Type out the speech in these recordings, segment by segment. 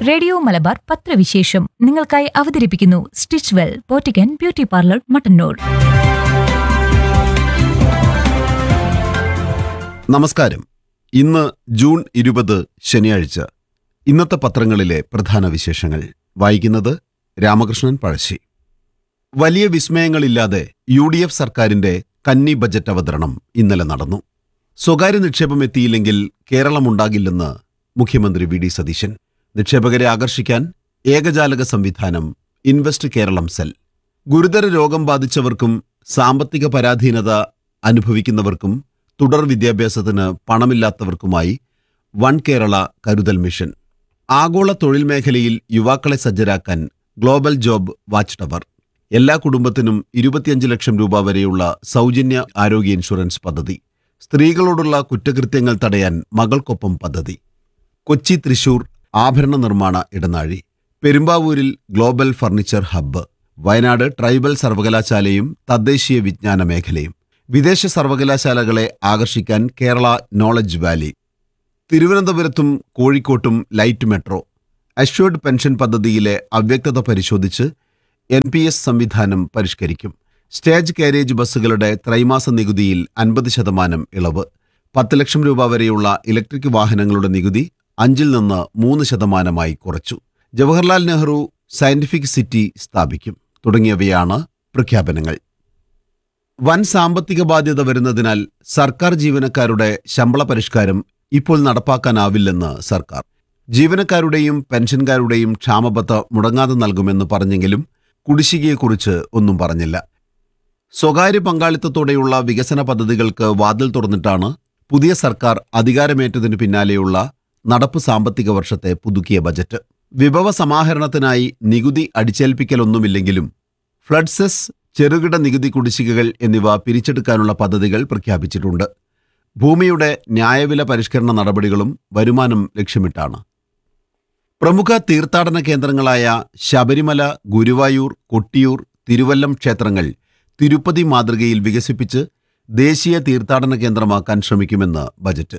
radio Malabar പത്രവിശേഷം നിങ്ങൾക്കായി അവതരിപ്പിക്കുന്നു സ്റ്റിച്ച് വെൽ പോറ്റിക്കൻ ബ്യൂട്ടി പാർലർ മട്ടന്നൂർ നമസ്കാരം ഇന്ന് ജൂൺ ഇരുപത് ശനിയാഴ്ച ഇന്നത്തെ പത്രങ്ങളിലെ പ്രധാന വിശേഷങ്ങൾ വായിക്കുന്നത് രാമകൃഷ്ണൻ പഴശ്ശി വലിയ വിസ്മയങ്ങളില്ലാതെ യു ഡി എഫ് സർക്കാരിന്റെ കന്നി ബജറ്റ് അവതരണം ഇന്നലെ നടന്നു സ്വകാര്യ നിക്ഷേപം എത്തിയില്ലെങ്കിൽ കേരളമുണ്ടാകില്ലെന്ന് മുഖ്യമന്ത്രി വി ഡി സതീശൻ നിക്ഷേപകരെ ആകർഷിക്കാൻ ഏകജാലക സംവിധാനം ഇൻവെസ്റ്റ് കേരളം സെൽ ഗുരുതര രോഗം ബാധിച്ചവർക്കും സാമ്പത്തിക പരാധീനത അനുഭവിക്കുന്നവർക്കും തുടർ വിദ്യാഭ്യാസത്തിന് പണമില്ലാത്തവർക്കുമായി വൺ കേരള കരുതൽ മിഷൻ ആഗോള തൊഴിൽ മേഖലയിൽ യുവാക്കളെ സജ്ജരാക്കാൻ ഗ്ലോബൽ ജോബ് വാച്ച് ടവർ എല്ലാ കുടുംബത്തിനും ഇരുപത്തിയഞ്ച് ലക്ഷം രൂപ വരെയുള്ള സൗജന്യ ആരോഗ്യ ഇൻഷുറൻസ് പദ്ധതി സ്ത്രീകളോടുള്ള കുറ്റകൃത്യങ്ങൾ തടയാൻ മകൾക്കൊപ്പം പദ്ധതി കൊച്ചി തൃശൂർ ആഭരണ നിർമ്മാണ ഇടനാഴി പെരുമ്പാവൂരിൽ global furniture hub Wayanad tribal സർവകലാശാലയും തദ്ദേശീയ വിജ്ഞാന മേഖലയും വിദേശ സർവകലാശാലകളെ ആകർഷിക്കാൻ കേരള നോളജ് വാലി തിരുവനന്തപുരത്തും കോഴിക്കോട്ടും ലൈറ്റ് മെട്രോ അഷ്വേർഡ് പെൻഷൻ പദ്ധതിയിലെ അവ്യക്തത പരിശോധിച്ച് എൻ പി എസ് സംവിധാനം പരിഷ്കരിക്കും സ്റ്റേജ് കാരേജ് ബസ്സുകളുടെ ത്രൈമാസ നികുതിയിൽ അൻപത് ശതമാനം ഇളവ് പത്ത് ലക്ഷം രൂപ വരെയുള്ള ഇലക്ട്രിക് വാഹനങ്ങളുടെ നികുതി അഞ്ചിൽ നിന്ന് മൂന്ന് ശതമാനമായി കുറച്ചു ജവഹർലാൽ നെഹ്റു സയന്റിഫിക് സിറ്റി സ്ഥാപിക്കും തുടങ്ങിയവയാണ് പ്രഖ്യാപനങ്ങൾ വൻ സാമ്പത്തിക ബാധ്യത വരുന്നതിനാൽ സർക്കാർ ജീവനക്കാരുടെ ശമ്പള പരിഷ്കാരം ഇപ്പോൾ നടപ്പാക്കാനാവില്ലെന്ന് സർക്കാർ ജീവനക്കാരുടെയും പെൻഷൻകാരുടെയും ക്ഷാമബത്ത മുടങ്ങാതെ നൽകുമെന്ന് പറഞ്ഞെങ്കിലും കുടിശ്ശികയെക്കുറിച്ച് ഒന്നും പറഞ്ഞില്ല സ്വകാര്യ പങ്കാളിത്തത്തോടെയുള്ള വികസന പദ്ധതികൾക്ക് വാതിൽ തുറന്നിട്ടാണ് പുതിയ സർക്കാർ അധികാരമേറ്റതിനു പിന്നാലെയുള്ള നടപ്പ് സാമ്പത്തിക വർഷത്തെ പുതുക്കിയ ബജറ്റ് വിഭവ സമാഹരണത്തിനായി നികുതി അടിച്ചേൽപ്പിക്കലൊന്നുമില്ലെങ്കിലും ഫ്ലഡ് സെസ് ചെറുകിട നികുതി കുടിശ്ശികകൾ എന്നിവ പിരിച്ചെടുക്കാനുള്ള പദ്ധതികൾ പ്രഖ്യാപിച്ചിട്ടുണ്ട് ഭൂമിയുടെ ന്യായവില പരിഷ്കരണ നടപടികളും വരുമാനം ലക്ഷ്യമിട്ടാണ് പ്രമുഖ തീർത്ഥാടന കേന്ദ്രങ്ങളായ ശബരിമല ഗുരുവായൂർ കൊട്ടിയൂർ തിരുവല്ലം ക്ഷേത്രങ്ങൾ തിരുപ്പതി മാതൃകയിൽ വികസിപ്പിച്ച് ദേശീയ തീർത്ഥാടന കേന്ദ്രമാക്കാൻ ശ്രമിക്കുമെന്ന് ബജറ്റ്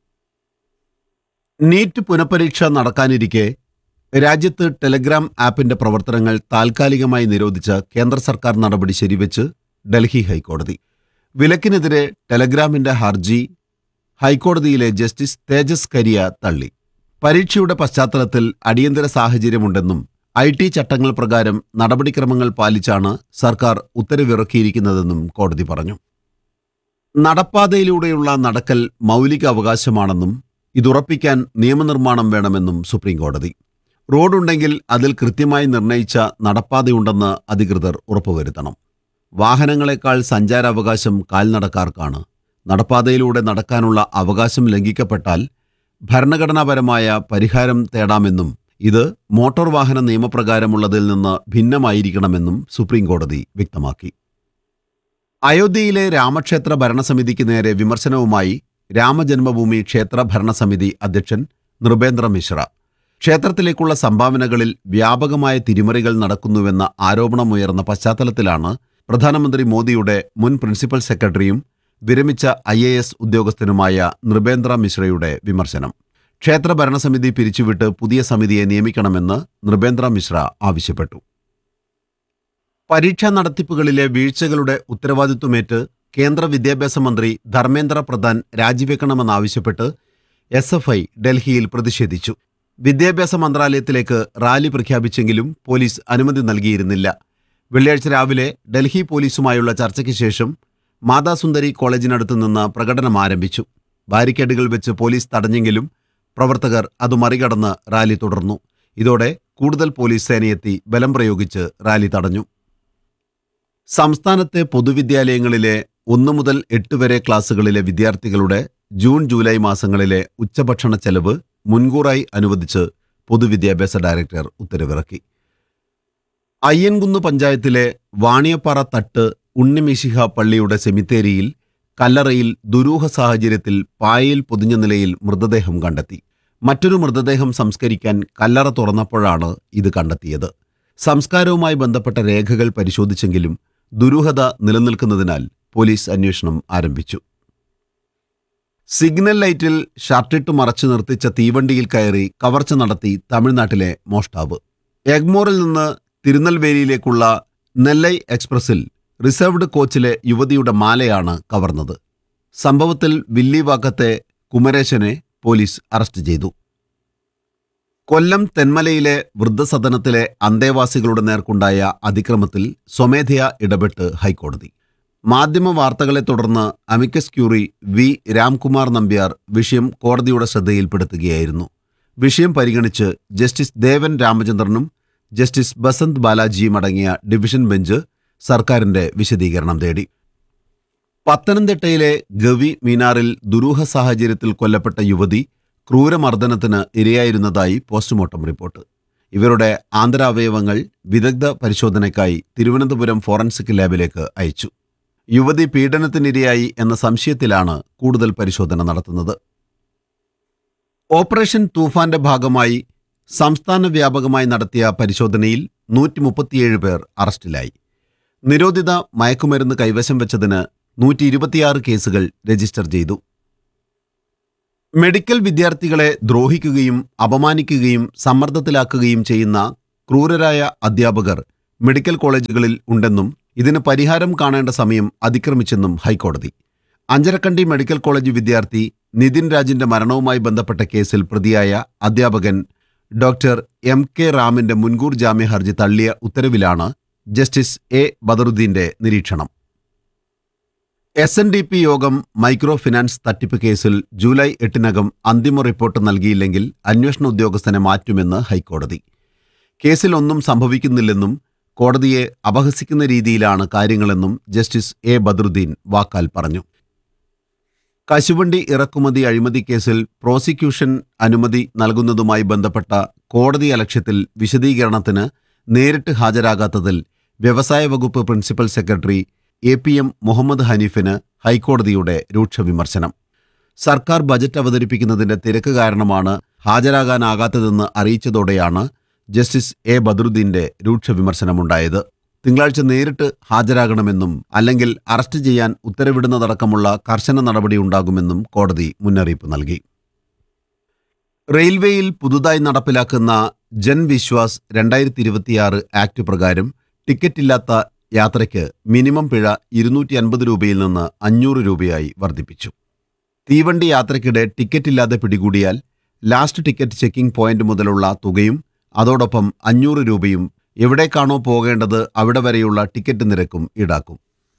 നീറ്റ് പുനഃപരീക്ഷ നടക്കാനിരിക്കെ രാജ്യത്ത് ടെലഗ്രാം ആപ്പിന്റെ പ്രവർത്തനങ്ങൾ താൽക്കാലികമായി നിരോധിച്ച കേന്ദ്ര സർക്കാർ നടപടി ശരിവെച്ച് ഡൽഹി ഹൈക്കോടതി വിലക്കിനെതിരെ ടെലഗ്രാമിന്റെ ഹർജി ഹൈക്കോടതിയിലെ ജസ്റ്റിസ് തേജസ് കരിയ തള്ളി പരീക്ഷയുടെ പശ്ചാത്തലത്തിൽ അടിയന്തര സാഹചര്യമുണ്ടെന്നും ഐ ടി ചട്ടങ്ങൾ പ്രകാരം നടപടിക്രമങ്ങൾ പാലിച്ചാണ് സർക്കാർ ഉത്തരവിറക്കിയിരിക്കുന്നതെന്നും കോടതി പറഞ്ഞു നടപ്പാതയിലൂടെയുള്ള നടക്കൽ മൗലിക അവകാശമാണെന്നും ഇതുറപ്പിക്കാൻ നിയമനിർമ്മാണം വേണമെന്നും സുപ്രീം കോടതി റോഡുണ്ടെങ്കിൽ അതിൽ കൃത്യമായി നിർണയിച്ച നടപ്പാതയുണ്ടെന്ന് അധികൃതർ ഉറപ്പുവരുത്തണം വാഹനങ്ങളെക്കാൾ സഞ്ചാരാവകാശം കാൽനടക്കാർക്കാണ് നടപ്പാതയിലൂടെ നടക്കാനുള്ള അവകാശം ലംഘിക്കപ്പെട്ടാൽ ഭരണഘടനാപരമായ പരിഹാരം തേടാമെന്നും ഇത് മോട്ടോർ വാഹന നിയമപ്രകാരമുള്ളതിൽ നിന്ന് ഭിന്നമായിരിക്കണമെന്നും സുപ്രീം കോടതി വ്യക്തമാക്കി അയോധ്യയിലെ രാമക്ഷേത്ര ഭരണസമിതിക്ക് നേരെ വിമർശനവുമായി രാമജന്മഭൂമി ക്ഷേത്ര ഭരണസമിതി അധ്യക്ഷൻ നൃപേന്ദ്ര മിശ്ര ക്ഷേത്രത്തിലേക്കുള്ള സംഭാവനകളിൽ വ്യാപകമായ തിരിമറികൾ നടക്കുന്നുവെന്ന ആരോപണമുയർന്ന പശ്ചാത്തലത്തിലാണ് പ്രധാനമന്ത്രി മോദിയുടെ മുൻ പ്രിൻസിപ്പൽ സെക്രട്ടറിയും വിരമിച്ച ഐ എ എസ് ഉദ്യോഗസ്ഥനുമായ നൃപേന്ദ്ര മിശ്രയുടെ വിമർശനം ക്ഷേത്ര ഭരണസമിതി പിരിച്ചുവിട്ട് പുതിയ സമിതിയെ നിയമിക്കണമെന്ന് നൃപേന്ദ്ര മിശ്ര ആവശ്യപ്പെട്ടു പരീക്ഷാ നടത്തിപ്പുകളിലെ വീഴ്ചകളുടെ ഉത്തരവാദിത്വമേറ്റ് കേന്ദ്ര വിദ്യാഭ്യാസ മന്ത്രി ധർമ്മേന്ദ്ര പ്രധാൻ രാജിവെക്കണമെന്നാവശ്യപ്പെട്ട് എസ് എഫ് ഐ ഡൽഹിയിൽ പ്രതിഷേധിച്ചു വിദ്യാഭ്യാസ മന്ത്രാലയത്തിലേക്ക് റാലി പ്രഖ്യാപിച്ചെങ്കിലും പോലീസ് അനുമതി നൽകിയിരുന്നില്ല വെള്ളിയാഴ്ച രാവിലെ ഡൽഹി പോലീസുമായുള്ള ചർച്ചയ്ക്ക് ശേഷം മാതാസുന്ദരി കോളേജിനടുത്ത് നിന്ന് പ്രകടനം ആരംഭിച്ചു ബാരിക്കേഡുകൾ വെച്ച് പോലീസ് തടഞ്ഞെങ്കിലും പ്രവർത്തകർ അത് മറികടന്ന് റാലി തുടർന്നു ഇതോടെ കൂടുതൽ പോലീസ് സേനയെത്തി ബലം പ്രയോഗിച്ച് റാലി തടഞ്ഞു സംസ്ഥാനത്തെ പൊതുവിദ്യാലയങ്ങളിലെ ഒന്നു മുതൽ എട്ട് വരെ ക്ലാസുകളിലെ വിദ്യാർത്ഥികളുടെ ജൂൺ ജൂലൈ മാസങ്ങളിലെ ഉച്ചഭക്ഷണ ചെലവ് മുൻകൂറായി അനുവദിച്ച് പൊതുവിദ്യാഭ്യാസ ഡയറക്ടർ ഉത്തരവിറക്കി അയ്യൻകുന്ന് പഞ്ചായത്തിലെ വാണിയപ്പാറ തട്ട് ഉണ്ണിമിശിഹ പള്ളിയുടെ സെമിത്തേരിയിൽ കല്ലറയിൽ ദുരൂഹ സാഹചര്യത്തിൽ പായയിൽ പൊതിഞ്ഞ നിലയിൽ മൃതദേഹം കണ്ടെത്തി മറ്റൊരു മൃതദേഹം സംസ്കരിക്കാൻ കല്ലറ തുറന്നപ്പോഴാണ് ഇത് കണ്ടെത്തിയത് സംസ്കാരവുമായി ബന്ധപ്പെട്ട രേഖകൾ പരിശോധിച്ചെങ്കിലും ദുരൂഹത നിലനിൽക്കുന്നതിനാൽ പോലീസ് അന്വേഷണം ആരംഭിച്ചു സിഗ്നൽ ലൈറ്റിൽ ഷർട്ടിട്ട് മറച്ചു നിർത്തിച്ച തീവണ്ടിയിൽ കയറി കവർച്ച നടത്തി തമിഴ്നാട്ടിലെ മോഷ്ടാവ് എഗ്മോറിൽ നിന്ന് തിരുനെൽവേലിയിലേക്കുള്ള നെല്ലൈ എക്സ്പ്രസിൽ റിസർവ്ഡ് കോച്ചിലെ യുവതിയുടെ മാലയാണ് കവർന്നത് സംഭവത്തിൽ വില്ലിവാക്കത്തെ കുമരേശനെ പോലീസ് അറസ്റ്റ് ചെയ്തു കൊല്ലം തെന്മലയിലെ വൃദ്ധസദനത്തിലെ അന്തേവാസികളുടെ നേർക്കുണ്ടായ അതിക്രമത്തിൽ സ്വമേധയാ ഇടപെട്ട് ഹൈക്കോടതി മാധ്യമ വാർത്തകളെ തുടർന്ന് amicus curiae V Ramkumar Nambiar വിഷയം കോടതിയുടെ ശ്രദ്ധയിൽപ്പെടുത്തുകയായിരുന്നു വിഷയം പരിഗണിച്ച് ജസ്റ്റിസ് ദേവൻ രാമചന്ദ്രനും ജസ്റ്റിസ് ബസന്ത് ബാലാജിയും അടങ്ങിയ ഡിവിഷൻ ബെഞ്ച് സർക്കാരിന്റെ വിശദീകരണം തേടി പത്തനംതിട്ടയിലെ ഗവി മീനാറിൽ ദുരൂഹ സാഹചര്യത്തിൽ കൊല്ലപ്പെട്ട യുവതി ക്രൂരമർദ്ദനത്തിന് ഇരയായിരുന്നതായി പോസ്റ്റ്മോർട്ടം റിപ്പോർട്ട് ഇവരുടെ ആന്തരാവയവങ്ങൾ വിദഗ്ധ പരിശോധനയ്ക്കായി തിരുവനന്തപുരം ഫോറൻസിക് ലാബിലേക്ക് അയച്ചു യുവതി പീഡനത്തിനിരയായി എന്ന സംശയത്തിലാണ് കൂടുതൽ പരിശോധന നടത്തുന്നത് ഓപ്പറേഷൻ തൂഫാന്റെ ഭാഗമായി സംസ്ഥാന വ്യാപകമായി നടത്തിയ പരിശോധനയിൽ നൂറ്റി മുപ്പത്തിയേഴ് പേർ അറസ്റ്റിലായി നിരോധിത മയക്കുമരുന്ന് കൈവശം വെച്ചതിന് നൂറ്റി ഇരുപത്തിയാറ് കേസുകൾ രജിസ്റ്റർ ചെയ്തു മെഡിക്കൽ വിദ്യാർത്ഥികളെ ദ്രോഹിക്കുകയും അപമാനിക്കുകയും സമ്മർദ്ദത്തിലാക്കുകയും ചെയ്യുന്ന ക്രൂരരായ അധ്യാപകർ മെഡിക്കൽ കോളേജുകളിൽ ഉണ്ടെന്നും ഇതിന് പരിഹാരം കാണേണ്ട സമയം അതിക്രമിച്ചെന്നും ഹൈക്കോടതി അഞ്ചരക്കണ്ടി മെഡിക്കൽ കോളേജ് വിദ്യാർത്ഥി നിതിൻ രാജിന്റെ മരണവുമായി ബന്ധപ്പെട്ട കേസിൽ പ്രതിയായ അധ്യാപകൻ ഡോക്ടർ എം കെ റാമിന്റെ മുൻകൂർ ജാമ്യ ഹർജി തള്ളിയ ഉത്തരവിലാണ് ജസ്റ്റിസ് എ ബദറുദ്ദീന്റെ നിരീക്ഷണം എസ് എൻ ഡി പി യോഗം മൈക്രോ ഫിനാൻസ് തട്ടിപ്പ് കേസിൽ ജൂലൈ എട്ടിനകം അന്തിമ റിപ്പോർട്ട് നൽകിയില്ലെങ്കിൽ അന്വേഷണ ഉദ്യോഗസ്ഥനെ മാറ്റുമെന്ന് ഹൈക്കോടതി കേസിൽ ഒന്നും സംഭവിക്കുന്നില്ലെന്നും കോടതിയെ അപഹസിക്കുന്ന രീതിയിലാണ് കാര്യങ്ങളെന്നും ജസ്റ്റിസ് എ ബദറുദ്ദീൻ വാക്കാൽ പറഞ്ഞു കശുവണ്ടി ഇറക്കുമതി അഴിമതി കേസിൽ പ്രോസിക്യൂഷൻ അനുമതി നൽകുന്നതുമായി ബന്ധപ്പെട്ട കോടതി അലക്ഷ്യത്തിൽ വിശദീകരണത്തിന് നേരിട്ട് ഹാജരാകാത്തതിൽ വ്യവസായ വകുപ്പ് principal secretary A P M Muhammad ഹനീഫിന് ഹൈക്കോടതിയുടെ രൂക്ഷ വിമർശനം സർക്കാർ ബജറ്റ് അവതരിപ്പിക്കുന്നതിന്റെ തിരക്ക് കാരണമാണ് ഹാജരാകാനാകാത്തതെന്ന് അറിയിച്ചതോടെയാണ് ജസ്റ്റിസ് എ ബദറുദ്ദീന്റെ രൂക്ഷ വിമർശനമുണ്ടായത് തിങ്കളാഴ്ച നേരിട്ട് ഹാജരാകണമെന്നും അല്ലെങ്കിൽ അറസ്റ്റ് ചെയ്യാൻ ഉത്തരവിടുന്നതടക്കമുള്ള കർശന നടപടി ഉണ്ടാകുമെന്നും കോടതി മുന്നറിയിപ്പ് നൽകി റെയിൽവേയിൽ പുതുതായി നടപ്പിലാക്കുന്ന ജൻ വിശ്വാസ് രണ്ടായിരത്തി ഇരുപത്തിയാറ് ആക്ട് പ്രകാരം ടിക്കറ്റില്ലാത്ത യാത്രയ്ക്ക് മിനിമം പിഴ ഇരുന്നൂറ്റി അൻപത് രൂപയിൽ നിന്ന് അഞ്ഞൂറ് രൂപയായി വർദ്ധിപ്പിച്ചു തീവണ്ടി യാത്രയ്ക്കിടെ ടിക്കറ്റില്ലാതെ പിടികൂടിയാൽ ലാസ്റ്റ് ടിക്കറ്റ് ചെക്കിംഗ് പോയിന്റ് മുതലുള്ള തുകയും അതോടൊപ്പം അഞ്ഞൂറ് രൂപയും എവിടേക്കാണോ പോകേണ്ടത് അവിടെ വരെയുള്ള ടിക്കറ്റ് നിരക്കും ഈടാക്കും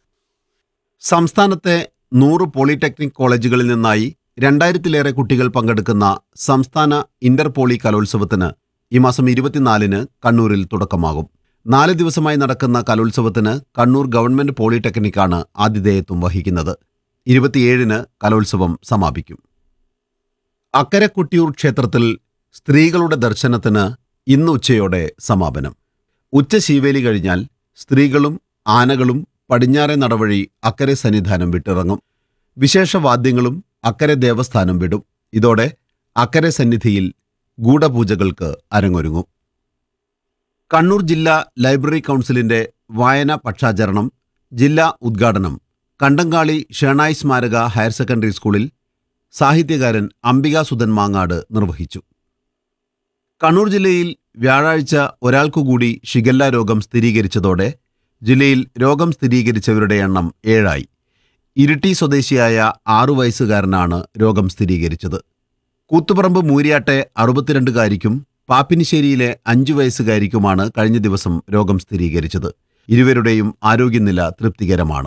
സംസ്ഥാനത്തെ നൂറ് പോളിടെക്നിക് കോളേജുകളിൽ നിന്നായി രണ്ടായിരത്തിലേറെ കുട്ടികൾ പങ്കെടുക്കുന്ന സംസ്ഥാന ഇന്റർ പോളി കലോത്സവത്തിന് ഈ മാസം ഇരുപത്തിനാലിന് കണ്ണൂരിൽ തുടക്കമാകും നാല് ദിവസമായി നടക്കുന്ന കലോത്സവത്തിന് കണ്ണൂർ ഗവൺമെന്റ് പോളിടെക്നിക്കാണ് ആതിഥേയത്വം വഹിക്കുന്നത് ഇരുപത്തിയേഴിന് കലോത്സവം സമാപിക്കും അക്കരെ കുട്ടിയൂർ ക്ഷേത്രത്തിൽ സ്ത്രീകളുടെ ദർശനത്തിന് ഇന്ന് ഉച്ചയോടെ സമാപനം ഉച്ച ശീവേലി കഴിഞ്ഞാൽ സ്ത്രീകളും ആനകളും പടിഞ്ഞാറെ നടവഴി അക്കരെ സന്നിധാനം വിട്ടിറങ്ങും വിശേഷവാദ്യങ്ങളും അക്കരെ ദേവസ്ഥാനം വിടും ഇതോടെ അക്കരെ സന്നിധിയിൽ ഗൂഢപൂജകൾക്ക് അരങ്ങൊരുങ്ങും കണ്ണൂർ ജില്ലാ ലൈബ്രറി കൗൺസിലിന്റെ വായനാ പക്ഷാചരണം ജില്ലാ ഉദ്ഘാടനം കണ്ടങ്കാളി ഷേണായി സ്മാരക ഹയർ സെക്കൻഡറി സ്കൂളിൽ സാഹിത്യകാരൻ അംബിക സുധൻ മാങ്ങാട് നിർവഹിച്ചു കണ്ണൂർ ജില്ലയിൽ വ്യാഴാഴ്ച ഒരാൾക്കുകൂടി ഷിഗല്ല രോഗം സ്ഥിരീകരിച്ചതോടെ ജില്ലയിൽ രോഗം സ്ഥിരീകരിച്ചവരുടെ എണ്ണം ഏഴായി ഇരിട്ടി സ്വദേശിയായ ആറു വയസ്സുകാരനാണ് രോഗം സ്ഥിരീകരിച്ചത് കൂത്തുപറമ്പ് മൂര്യാട്ടെ അറുപത്തിരണ്ടുകാരിക്കും പാപ്പിനിശ്ശേരിയിലെ അഞ്ചു വയസ്സുകാരിക്കുമാണ് കഴിഞ്ഞ ദിവസം രോഗം സ്ഥിരീകരിച്ചത് ഇരുവരുടെയും ആരോഗ്യനില തൃപ്തികരമാണ്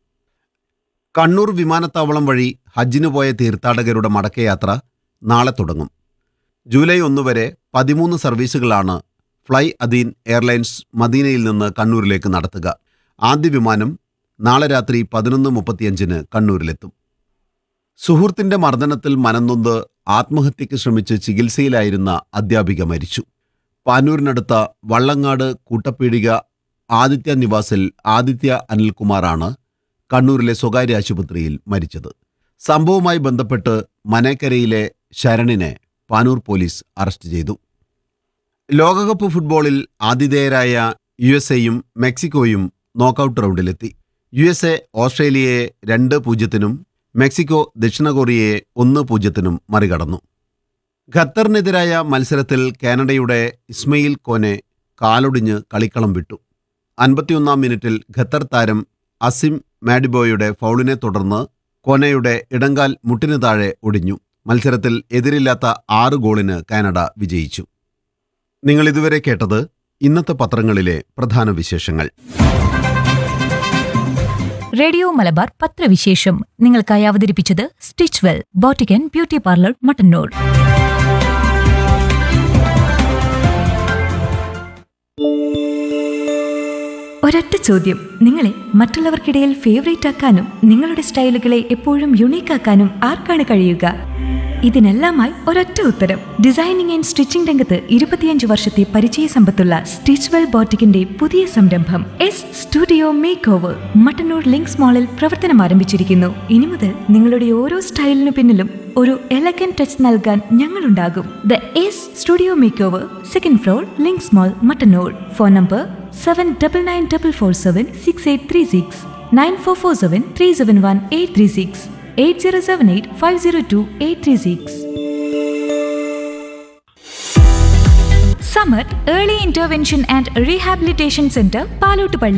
കണ്ണൂർ വിമാനത്താവളം വഴി ഹജ്ജിന് പോയ തീർത്ഥാടകരുടെ മടക്കയാത്ര നാളെ തുടങ്ങും ജൂലൈ ഒന്ന് വരെ പതിമൂന്ന് സർവീസുകളാണ് ഫ്ലൈ അദീൻ എയർലൈൻസ് മദീനയിൽ നിന്ന് കണ്ണൂരിലേക്ക് നടത്തുക ആദ്യ വിമാനം നാളെ രാത്രി പതിനൊന്ന് മുപ്പത്തിയഞ്ചിന് കണ്ണൂരിലെത്തും സുഹൃത്തിന്റെ മർദ്ദനത്തിൽ മനംനൊന്ത് ആത്മഹത്യയ്ക്ക് ശ്രമിച്ച് ചികിത്സയിലായിരുന്ന അധ്യാപിക മരിച്ചു പാനൂരിനടുത്ത വള്ളങ്ങാട് കൂട്ടപ്പീടിക ആദിത്യ നിവാസിൽ ആദിത്യ അനിൽകുമാറാണ് കണ്ണൂരിലെ സ്വകാര്യ ആശുപത്രിയിൽ മരിച്ചത് സംഭവവുമായി ബന്ധപ്പെട്ട് മനേക്കരയിലെ ശരണിനെ പാനൂർ പോലീസ് അറസ്റ്റ് ചെയ്തു ലോകകപ്പ് ഫുട്ബോളിൽ ആതിഥേയരായ യു എസ് എയും മെക്സിക്കോയും നോക്കൌട്ട് റൗണ്ടിലെത്തി യു എസ് എ ഓസ്ട്രേലിയയെ രണ്ട് പൂജ്യത്തിനും മെക്സിക്കോ ദക്ഷിണ കൊറിയയെ ഒന്ന് പൂജ്യത്തിനും മറികടന്നു ഖത്തറിനെതിരായ മത്സരത്തിൽ കാനഡയുടെ ഇസ്മയിൽ കോനെ കാലൊടിഞ്ഞ് കളിക്കളം വിട്ടു അൻപത്തിയൊന്നാം മിനിറ്റിൽ ഖത്തർ താരം അസിം മാഡിബോയുടെ ഫൗളിനെ തുടർന്ന് കോനയുടെ ഇടങ്കാൽ മുട്ടിന് താഴെ ഒടിഞ്ഞു മത്സരത്തിൽ എതിരില്ലാത്ത ആറ് ഗോളിന് കാനഡ വിജയിച്ചു നിങ്ങൾ ഇതുവരെ കേട്ടത് ഇന്നത്തെ പത്രങ്ങളിലെ പ്രധാന വിശേഷങ്ങൾ റേഡിയോ മലബാർ പത്രവിശേഷം നിങ്ങൾക്കായി അവതരിപ്പിച്ചത് സ്റ്റിച്ച് വെൽ ബോട്ടിക്കൻ ബ്യൂട്ടി പാർലർ മട്ടന്നൂർ ഒരൊറ്റ ചോദ്യം നിങ്ങളെ മറ്റുള്ളവർക്കിടയിൽ ഫേവറേറ്റ് ആക്കാനും നിങ്ങളുടെ സ്റ്റൈലുകളെ എപ്പോഴും യുണീക്ക് ആക്കാനും ആർക്കാണ് കഴിയുക ഇതിനെല്ലാമായി ഒരൊറ്റ ഉത്തരം ഡിസൈനിങ് ആൻഡ് സ്റ്റിച്ചിംഗ് രംഗത്ത് ഇരുപത്തിയഞ്ച് വർഷത്തെ പരിചയ സമ്പത്തുള്ള സ്റ്റിച്ച്വെൽ ബോട്ടിക്കിന്റെ പുതിയ സംരംഭം S studio makeover Mattannur Links മാളിൽ പ്രവർത്തനം ആരംഭിച്ചിരിക്കുന്നു ഇനി മുതൽ നിങ്ങളുടെ ഓരോ സ്റ്റൈലിനു പിന്നിലും ഒരു എലഗൻ ടച്ച് നൽകാൻ ഞങ്ങളുണ്ടാകും the S studio makeover second floor Links mall Mattannur phone number seven double nine double four seven six eight three six nine four four seven three seven one eight three six eight zero seven eight five zero two eight three six സമർ early intervention and rehabilitation centre Palottupalli